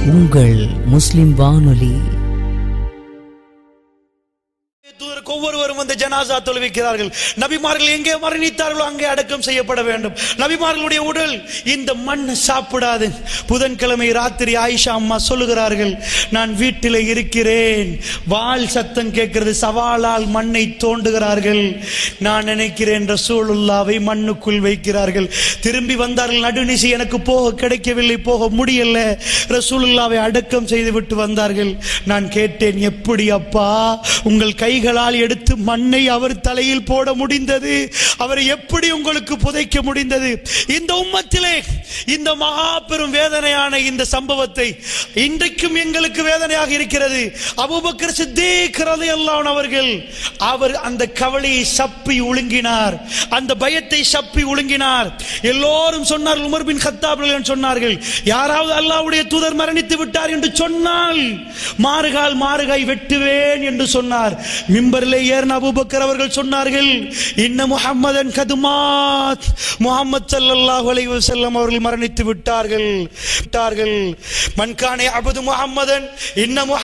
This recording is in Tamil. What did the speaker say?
உங்கள் முஸ்லிம் வானொலி தூதருக்கு ஒவ்வொருவரும் வந்து ஜனாசா தொழுவிக்கிறார்கள் நபிமார்கள் எங்கே மரணித்தார்களோ அங்கே அடக்கம் செய்யப்பட வேண்டும் நபிமார்களுடைய உடல் இந்த மண் சாப்பிடாது புதன்கிழமை ராத்திரி ஆயிஷா அம்மா சொல்லுகிறார்கள் நான் வீட்டில் இருக்கிறேன் வால் சத்தம் கேட்கிறது சவாலால் மண்ணை தோண்டுகிறார்கள் நான் நினைக்கிறேன் ரசூலுல்லாவை மண்ணுக்குள் வைக்கிறார்கள் திரும்பி வந்தார்கள் நடுநிசி எனக்கு போக கிடைக்கவில்லை போக முடியல ரசூலுல்லாவை அடக்கம் செய்து விட்டு வந்தார்கள் நான் கேட்டேன் எப்படி அப்பா உங்கள் கைகளால் எடுத்து மண்ணை அவர் தலையில் போட முடிந்தது அவரை எப்படி உங்களுக்கு புதைக்க முடிந்தது இந்த உம்மத்திலே இந்த மகா பெரும் வேதனையான இந்த சம்பவத்தை இன்றைக்கும் எங்களுக்கு வேதனையாக இருக்கிறது அபூபக்கர் சித்தீக் ரலியல்லாஹு அவர்கள் அவர் அந்த கவலையை சப்பி ஒழுங்கினார் அந்த பயத்தை சப்பி ஒழுங்கினார் எல்லோரும் சொன்னார்கள் உமர் பின் கத்தாப் ரலியல்லாஹு சொன்னார்கள் யாராவது அல்லாஹ்வுடைய தூதர் மரணித்து விட்டார் என்று சொன்னால் மாறுகால் மாறுகாய் வெட்டுவேன் என்று சொன்னார் மிம்பரிலே ஏறின அபூபக்கர் அவர்கள் சொன்னார்கள் இன்ன முஹம்மதன் கதுமாத் முஹம்மது ஸல்லல்லாஹு அலைஹி வஸல்லம் அவர்கள் மரணித்து விட்டார்கள் விட்டார்கள் மன்கானே அபது முஹம்மதன் இன்ன